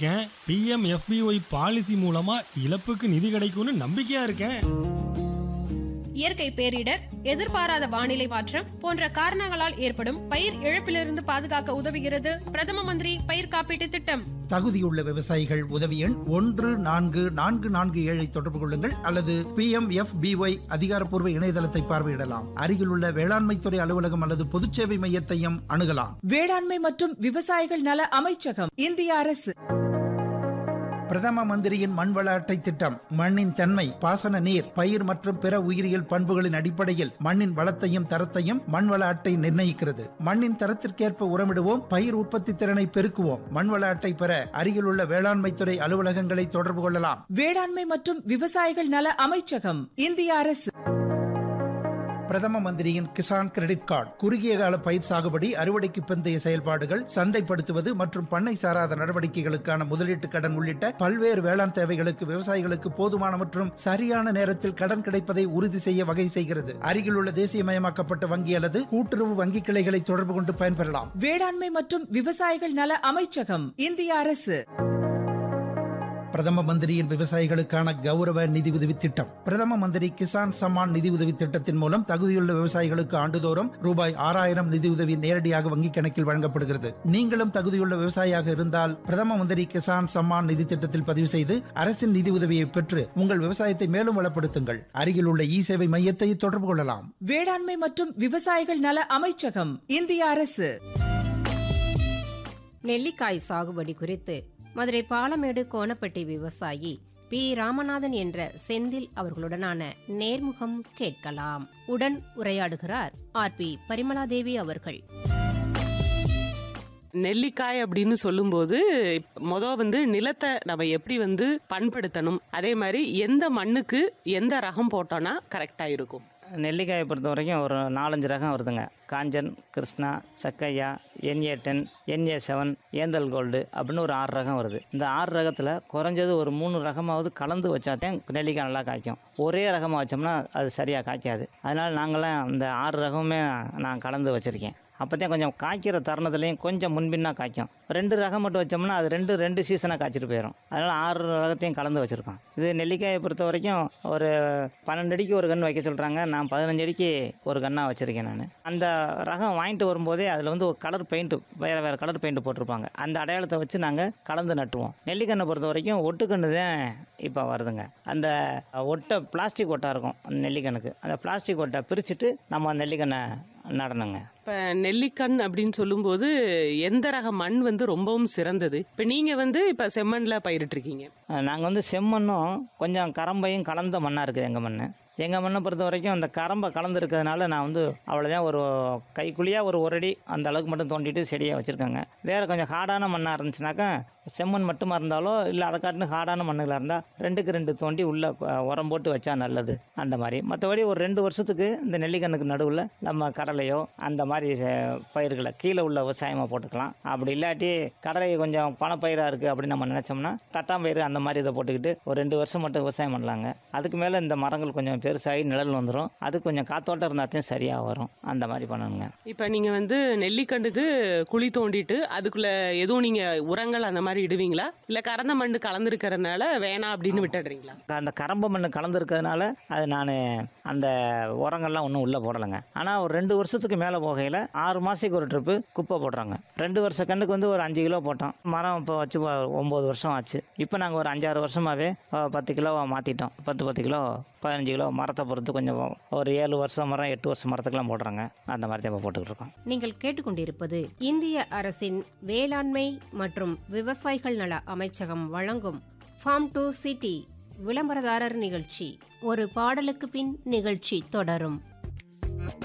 இருக்கேன் PM எஃபிஒய் policy மூலமா இழப்புக்கு நிதி கிடைக்கும்னு நம்பிக்கையா இருக்கேன் இயற்கை பேரிடர் எதிர்பாராத வானிலை மாற்றம் போன்ற காரணங்களால் ஏற்படும் பயிர் இழப்பிலிருந்து பாதுகாக்க உதவுகிறது பிரதம மந்திரி பயிர் காப்பீட்டு திட்டம் தகுதியுள்ள விவசாயிகள் உதவி எண் ஒன்று நான்கு நான்கு நான்கு ஏழை தொடர்பு கொள்ளுங்கள் அல்லது பி எம் எஃப் பிஒய் அதிகாரப்பூர்வ இணையதளத்தை பார்வையிடலாம் அருகிலுள்ள வேளாண்மைத்துறை அலுவலகம் அல்லது பொதுச்சேவை மையத்தையும் அணுகலாம் வேளாண்மை மற்றும் விவசாயிகள் நல அமைச்சகம் இந்திய அரசு பிரதம மந்திரியின் மண்வள அட்டை திட்டம் மண்ணின் தன்மை பாசன நீர் பயிர் மற்றும் பிற உயிரியல் பண்புகளின் அடிப்படையில் மண்ணின் வளத்தையும் தரத்தையும் மண்வள அட்டை நிர்ணயிக்கிறது மண்ணின் தரத்திற்கேற்ப உரமிடுவோம் பயிர் உற்பத்தி திறனை பெருக்குவோம் மண்வள அட்டை பெற அருகிலுள்ள வேளாண்மைத்துறை அலுவலகங்களை தொடர்பு கொள்ளலாம் வேளாண்மை மற்றும் விவசாயிகள் நல அமைச்சகம் இந்திய அரசு பிரதம மந்திரியின் கிசான் கிரெடிட் கார்டு குறுகிய கால பயிர் சாகுபடி அறுவடைக்கு பிந்தைய செயல்பாடுகள் சந்தைப்படுத்துவது மற்றும் பண்ணை சாராத நடவடிக்கைகளுக்கான முதலீட்டு கடன் உள்ளிட்ட பல்வேறு வேளாண் தேவைகளுக்கு விவசாயிகளுக்கு போதுமான மற்றும் சரியான நேரத்தில் கடன் கிடைப்பதை உறுதி செய்ய வகை செய்கிறது அருகிலுள்ள தேசியமயமாக்கப்பட்ட வங்கி அல்லது கூட்டுறவு வங்கி கிளைகளை தொடர்பு கொண்டு பயன்பெறலாம் வேளாண்மை மற்றும் விவசாயிகள் நல அமைச்சகம் இந்திய அரசு பிரதம மந்திரியின் விவசாயிகளுக்கான கௌரவ நிதி உதவி திட்டம் பிரதம மந்திரி கிசான் சம்மான் நிதி உதவி திட்டத்தின் மூலம் தகுதியுள்ள விவசாயிகளுக்கு ஆண்டுதோறும் ரூபாய் ஆறாயிரம் நிதி உதவி நேரடியாக வங்கிக் கணக்கில் வழங்கப்படுகிறது நீங்களும் தகுதியுள்ள விவசாயியாக இருந்தால் பிரதம மந்திரி கிசான் சம்மான் நிதி திட்டத்தில் பதிவு செய்து அரசின் நிதி உதவியை பெற்று உங்கள் விவசாயத்தை மேலும் வளப்படுத்துங்கள் அருகில் உள்ள இ சேவை மையத்தை தொடர்பு கொள்ளலாம் வேளாண்மை மற்றும் விவசாயிகள் நல அமைச்சகம் இந்திய அரசு நெல்லிக்காய் சாகுபடி குறித்து மதுரை பாலமேடு கோணப்பட்டி விவசாயி பி ராமநாதன் என்ற செந்தில் அவர்களுடனான நேர்முகம் கேட்கலாம் உடன் உரையாடுகிறார் ஆர் பி பரிமளாதேவி அவர்கள் நெல்லிக்காய் அப்படின்னு சொல்லும்போது மொதல் வந்து நிலத்தை நம்ம எப்படி வந்து பண்படுத்தணும் அதே மாதிரி எந்த மண்ணுக்கு எந்த ரகம் போட்டோன்னா கரெக்டாக இருக்கும் நெல்லிக்காயை பொறுத்த வரைக்கும் ஒரு நாலஞ்சு ரகம் வருதுங்க காஞ்சன் கிருஷ்ணா சக்கையா என்ஏ டென் என்ஏ செவன் ஏந்தல் கோல்டு அப்படின்னு ஒரு ஆறு ரகம் வருது இந்த ஆறு ரகத்தில் குறைஞ்சது ஒரு மூணு ரகமாவது கலந்து வச்சாதான் நெல்லிக்காய் நல்லா காய்க்கும் ஒரே ரகமாக வச்சோம்னா அது சரியாக காய்க்காது அதனால் நாங்களாம் இந்த ஆறு ரகமுமே நான் கலந்து வச்சுருக்கேன் அப்போ தான் கொஞ்சம் காய்க்கிற தருணத்துலேயும் கொஞ்சம் முன்பின்னா காய்க்கும் ரெண்டு ரகம் மட்டும் வச்சோம்னா அது ரெண்டு ரெண்டு சீசனாக காய்ச்சிட்டு போயிடும் அதனால் ஆறு ரகத்தையும் கலந்து வச்சுருக்கோம் இது நெல்லிக்காயை பொறுத்த வரைக்கும் ஒரு பன்னெண்டு அடிக்கு ஒரு கன்று வைக்க சொல்கிறாங்க நான் பதினஞ்சு அடிக்கு ஒரு கன்னாக வச்சுருக்கேன் நான் அந்த ரகம் வாங்கிட்டு வரும்போதே அதில் வந்து ஒரு கலர் பெயிண்ட்டு வேறு வேறு கலர் பெயிண்ட் போட்டிருப்பாங்க அந்த அடையாளத்தை வச்சு நாங்கள் கலந்து நட்டுவோம் நெல்லிக்கண்ணை பொறுத்த வரைக்கும் ஒட்டுக்கன்று தான் இப்போ வருதுங்க அந்த ஒட்டை பிளாஸ்டிக் ஒட்டா இருக்கும் அந்த நெல்லிக்கண்ணுக்கு அந்த பிளாஸ்டிக் ஒட்டை பிரிச்சுட்டு நம்ம நெல்லிக்கண்ணை நடணுங்க இப்போ நெல்லிக்கண் அப்படின்னு சொல்லும்போது எந்த ரக மண் வந்து ரொம்பவும் சிறந்தது இப்போ நீங்கள் வந்து இப்போ செம்மண்ணில் பயிரிட்டிருக்கீங்க நாங்கள் வந்து செம்மண்ணும் கொஞ்சம் கரம்பையும் கலந்த மண்ணாக இருக்குது எங்கள் மண் எங்கள் மண்ணை பொறுத்த வரைக்கும் அந்த கரம்பை கலந்துருக்கிறதுனால நான் வந்து அவ்வளோதான் ஒரு கைக்குழியாக ஒரு ஒரு அடி அந்த அளவுக்கு மட்டும் தோண்டிட்டு செடியாக வச்சுருக்கேங்க வேறு கொஞ்சம் ஹார்டான மண்ணாக இருந்துச்சுனாக்கா செம்மண் மட்டுமா இருந்தாலோ இல்லை அதை காட்டின ஹார்டான மண்ணுகளாக இருந்தால் ரெண்டுக்கு ரெண்டு தோண்டி உள்ளே உரம் போட்டு வச்சா நல்லது அந்த மாதிரி மற்றபடி ஒரு ரெண்டு வருஷத்துக்கு இந்த நெல்லிக்கண்ணுக்கு நடுவில் நம்ம கடலையோ அந்த மாதிரி அஹ், பயிர்களை கீழே உள்ள விவசாயமாக போட்டுக்கலாம் அப்படி இல்லாட்டி கடலை கொஞ்சம் பணப்பயிராக இருக்குது அப்படின்னு நம்ம நினச்சோம்னா தட்டாம்பயிறு அந்த மாதிரி இதை போட்டுக்கிட்டு ஒரு ரெண்டு வருஷம் மட்டும் விவசாயம் பண்ணலாங்க அதுக்கு மேலே இந்த மரங்கள் கொஞ்சம் பெருசாகி நிழல் வந்துடும் அது கொஞ்சம் காத்தோட்டம் இருந்தாத்தையும் சரியாக வரும் அந்த மாதிரி பண்ணணுங்க இப்போ நீங்கள் வந்து நெல்லிக்கண்டுக்கு குழி தோண்டிட்டு அதுக்குள்ளே எதுவும் நீங்கள் உரங்கள் அந்த மாதிரி இடுவீங்களா இல்லை கறந்த மண் கலந்துருக்கிறதுனால வேணாம் அப்படின்னு விட்டுடுறீங்களா அந்த கரம்ப மண் கலந்துருக்கிறதுனால அது நான் அந்த உரங்கள்லாம் ஒன்றும் உள்ளே போடலைங்க ஆனால் ஒரு ரெண்டு வருஷத்துக்கு மேலே போகையில் ஆறு மாதத்துக்கு ஒரு ட்ரிப்பு குப்பை போடுறாங்க ரெண்டு வருஷ கண்ணுக்கு வந்து ஒரு அஞ்சு கிலோ போட்டோம் மரம் இப்போ வச்சு ஒ- ஒம்பது வருஷம் ஆச்சு இப்போ நாங்கள் ஒரு அஞ்சாறு வருஷமாகவே பத்து கிலோ மாற்றிட்டோம் பத்து பத்து கிலோ பதினஞ்சு கிலோ மரத்தை பொறுத்து கொஞ்சம் ஒரு ஏழு வருஷம் மரம் எட்டு வருஷம் மரத்துக்கெல்லாம் போடுறாங்க அந்த மாதிரி தான் இப்போ போட்டுக்கிட்டு இருக்கோம் நீங்கள் கேட்டுக்கொண்டிருப்பது இந்திய அரசின் வேளாண்மை மற்றும் விவசாயிகள் நல அமைச்சகம் வழங்கும் ஃபார்ம் டு சிட்டி விளம்பரதாரர் நிகழ்ச்சி ஒரு பாடலுக்கு பின் நிகழ்ச்சி தொடரும்